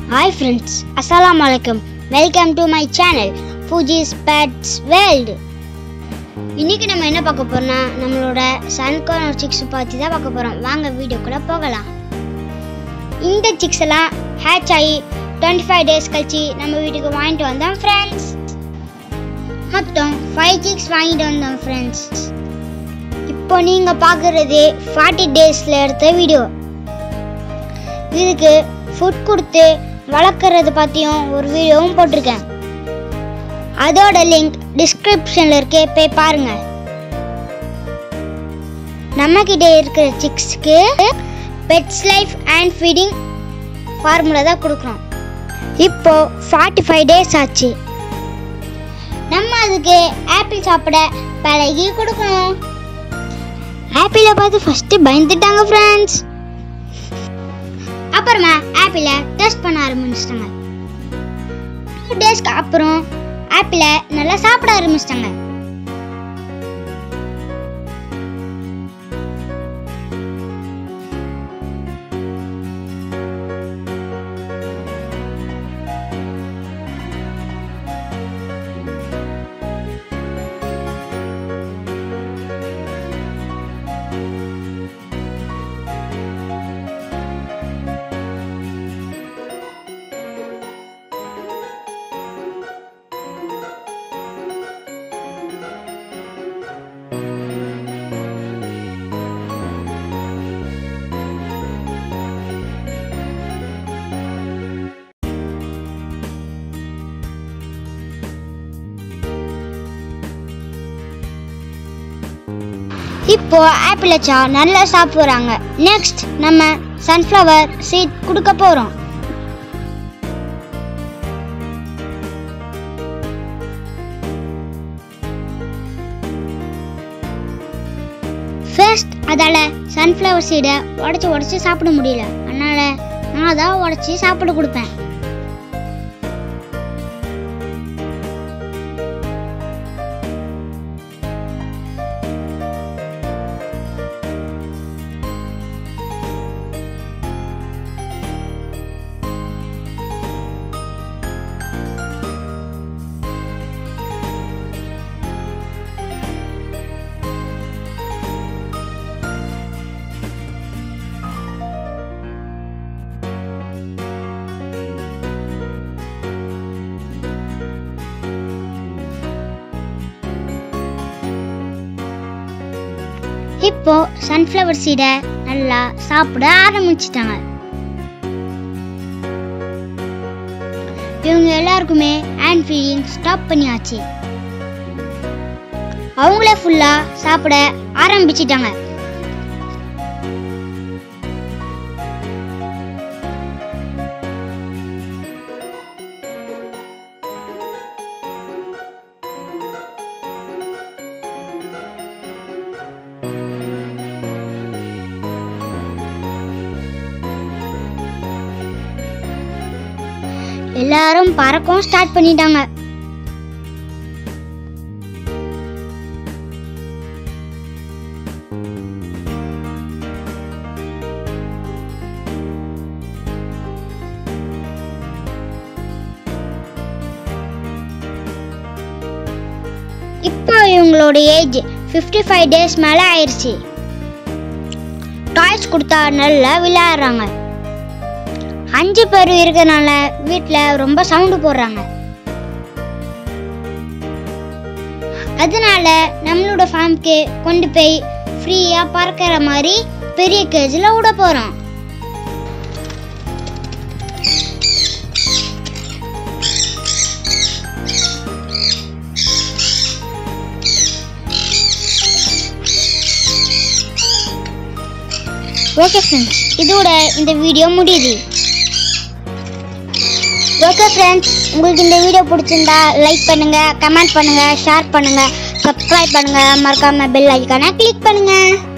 hi friends அஸ்ஸலாமு அலைக்கும் welcome to my channel Foozi's pets world இன்னைக்கு நம்ம என்ன பார்க்க போறோம்னா நம்மளோட சன்கார்னர் சிக்ஸ் பற்றி தான் பார்க்க போகிறோம் வாங்க வீடியோக்குள்ளே போகலாம் இந்த சிக்ஸ் எல்லாம் ஹேட்ச் ஆகி டுவெண்ட்டி ஃபைவ் டேஸ் கழிச்சு நம்ம வீட்டுக்கு வாங்கிட்டு வந்தோம் ஃப்ரெண்ட்ஸ் மொத்தம் ஃபைவ் சிக்ஸ் வாங்கிட்டு வந்தோம் ஃப்ரெண்ட்ஸ் இப்போ நீங்கள் பார்க்குறது ஃபார்ட்டி டேஸில் எடுத்த வீடியோ இதுக்கு ஃபுட் கொடுத்து வளர்க்குறது பற்றியும் ஒரு வீடியோவும் போட்டிருக்கேன் அதோட லிங்க் டிஸ்கிரிப்ஷனில் இருக்கே போய் பாருங்க நம்ம கிட்ட இருக்கிற சிக்ஸ்க்கு pets life and feeding formula தான் கொடுக்குறோம் இப்போ ஃபார்ட்டி ஃபைவ் டேஸ் ஆச்சு நம்ம அதுக்கு ஆப்பிள் சாப்பிட பழகி கொடுக்கணும் ஆப்பிளை பார்த்து ஃபஸ்ட்டு பயந்துட்டாங்க ஃப்ரெண்ட்ஸ் அப்புறமா ஆப்பிளை டெஸ்ட் பண்ண ஆரம்பிச்சிட்டாங்க டூ டேஸ்க்கு அப்புறம் ஆப்பிளை நல்லா சாப்பிட ஆரம்பிச்சிட்டாங்க இப்போ ஆப்பிள் வச்சா நல்லா சாப்பிட்றாங்க நெக்ஸ்ட் நம்ம சன்ஃப்ளவர் சீட் கொடுக்க போகிறோம் ஃபர்ஸ்ட் அதால் சன்ஃப்ளவர் சீடை உடச்சி உடச்சி சாப்பிட முடியல அதனால் நான் தான் உடச்சி சாப்பிட கொடுப்பேன் இப்போ சன்ஃப்ளவர் சீடை நல்லா சாப்பிட ஆரம்பிச்சிட்டாங்க இவங்க எல்லாருக்குமே ஹேண்ட் ஃபீடிங் ஸ்டாப் பண்ணியாச்சு அவங்களே ஃபுல்லா சாப்பிட ஆரம்பிச்சிட்டாங்க எல்லாரும் பறக்கவும் ஸ்டார்ட் பண்ணிட்டாங்க இப்போ இவங்களோட ஏஜ் ஃபிஃப்டி ஃபைவ் டேஸ் மேலே ஆயிடுச்சு டாய்ஸ் கொடுத்தா நல்லா விளையாடுறாங்க அஞ்சு பேர் இருக்கறனால வீட்டில் ரொம்ப சவுண்டு போடுறாங்க அதனால நம்மளோட ஃபார்முக்கு கொண்டு போய் ஃப்ரீயாக பறக்கிற மாதிரி பெரிய கேஜில் விட போகிறோம் ஓகே ஃப்ரெண்ட்ஸ் இதோட இந்த வீடியோ முடியுது ஓகே ஃப்ரெண்ட்ஸ் உங்களுக்கு இந்த வீடியோ பிடிச்சிருந்தா லைக் பண்ணுங்க கமெண்ட் பண்ணுங்க ஷேர் பண்ணுங்க சப்ஸ்கிரைப் பண்ணுங்க மறக்காம பெல் ஐக்கானை கிளிக் பண்ணுங்க